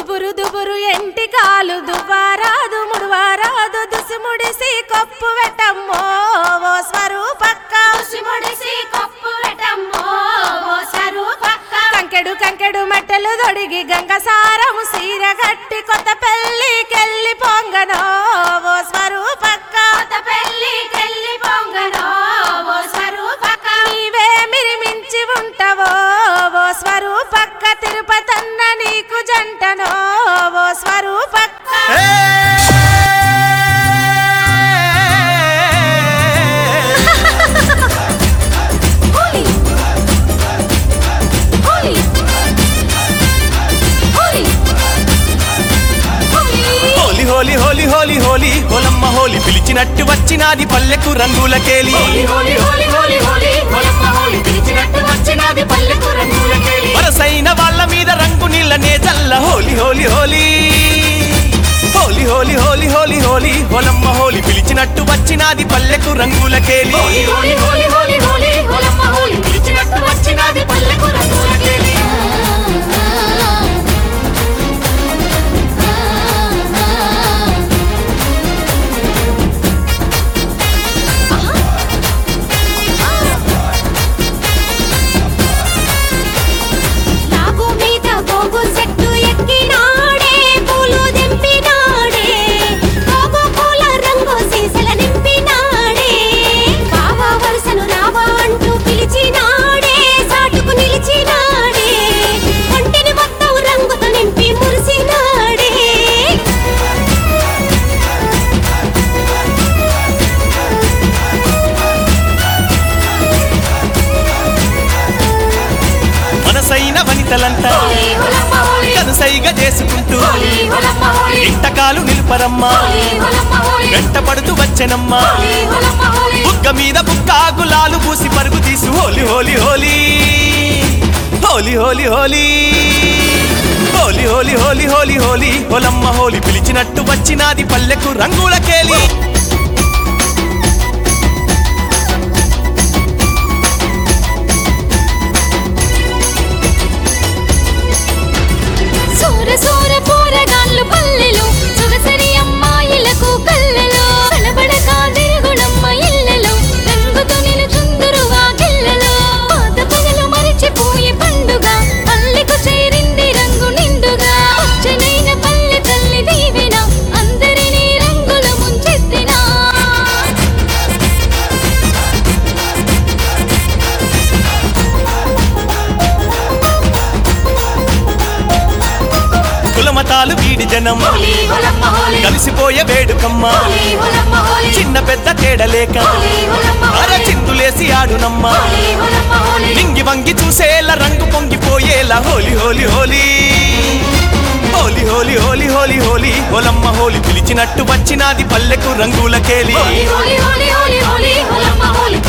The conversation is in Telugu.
దుబురు దుబురు ఎంటి కాలు దువ్వారాదు ముడువారాదు దుసి ముడిసి కొప్పు వెటమ్మో ఓ స్వరూపక్క ముడిసి కప్పు వెటమ్మో ఓ సరూపక్క కంకెడు కంకెడు మట్టెలు దొడిగి గంగసారము సీర గట్టి కొత్త పెళ్ళికెళ్ళి పొంగనో ఓ స్వరూపక్క కొత్త పెళ్ళికెళ్ళి పొంగనో ఓ సరూపక్క నీవే మిరిమించి ఉంటావో ఓ స్వరూపక్క తిరుపతన్న నీకు జంటనో ఓ స్వరూపక్క హోలీ హోలీ హోలీ హోలీ హోలీ హోలీ హోలీ హోలీ హోలమ్మ హోలీ పిలిచినట్టు వచ్చినాది పల్లెకు రంగులకేలి హోలీ హోలీ హోలీ హోలీ హోలీ హోలమ్మ హోలీ పిలిచినట్టు వచ్చినది పల్లెకు రంగులకేలి వరసైన వాళ్ళ మీద రంగు నీళ్ళనే చల్ల హోలీ హోలీ హోలీ హోలీ హోలీ హోలీ హోలీ హోలీ హోలమ్మ హోలీ పిలిచినట్టు వచ్చినాది పల్లెకు రంగులకేలి హోలీ హోలీ హోలీ హోలీ హోలీ హోలమ్మ హోలీ పిలిచినట్టు వచ్చినది పల్లెకు రంగులకేలి నాగు మీద గోగు చెట్టు ఎక్కినాడే పూలు దింపినాడే గోగు పూల రంగు సీసల నింపినాడే బావా వరుసను రావా అంటూ పిలిచినాడే సాటుకు నిలిచినాడే ఒంటిని మొత్తం రంగుతో నింపి మురిసినాడే మనసైన వనితలంతా హోలీ హోలమ్మ హోలీ కనుసైగా చేసుకుంటూ హోలీ హోలమ్మ హోలీ ఇంటకాలు నిలుపరమ్మా హోలీ హోలమ్మ హోలీ వెంట పడుతూ వచ్చెనమ్మా హోలీ హోలమ్మ హోలీ బుగ్గ మీద బుక్క గులాలు పూసి పరుగు తీసి హోలీ హోలీ హోలీ హోలీ హోలీ హోలీ హోలీ హోలీ హోలీ హోలీ హోలీ హోలమ్మ హోలీ పిలిచినట్టు వచ్చినాది పల్లెకు రంగులకేలి సూర సూర పోరగాళ్ళు పల్లెలు సొగసరి అమ్మాయిలకు కళ్ళెలు కనబడక తిరుగునమ్మ ఇళ్ళలో రంగుతో నిలుచుందురుగా గిళ్ళలో పాత పగలు మరిచిపోయే పండుగ పల్లెకు చేరింది రంగు నిండుగా పచ్చనైన పల్లె తల్లి దీవెన అందరినీ రంగుల ముంచెత్తినా కులమతాలు వీడి జనం హోలీ హోలమ్మ హోలీ కలిసిపోయే వేడుకమ్మ హోలీ హోలమ్మ హోలీ చిన్న పెద్ద తేడలేక హోలీ హోలమ్మ అర హోలీ చిందులేసి ఆడునమ్మ హోలీ హోలమ్మ హోలీ నింగి వంగి చూసేలా రంగు పొంగిపోయేలా హోలీ హోలీ హోలీ హోలీ హోలీ హోలీ హోలీ హోలీ హోలమ్మ హోలీ పిలిచినట్టు వచ్చినాది పల్లెకు రంగులకేలి హోలీ హోలీ హోలీ హోలీ హోలీ హోలమ్మ హోలీ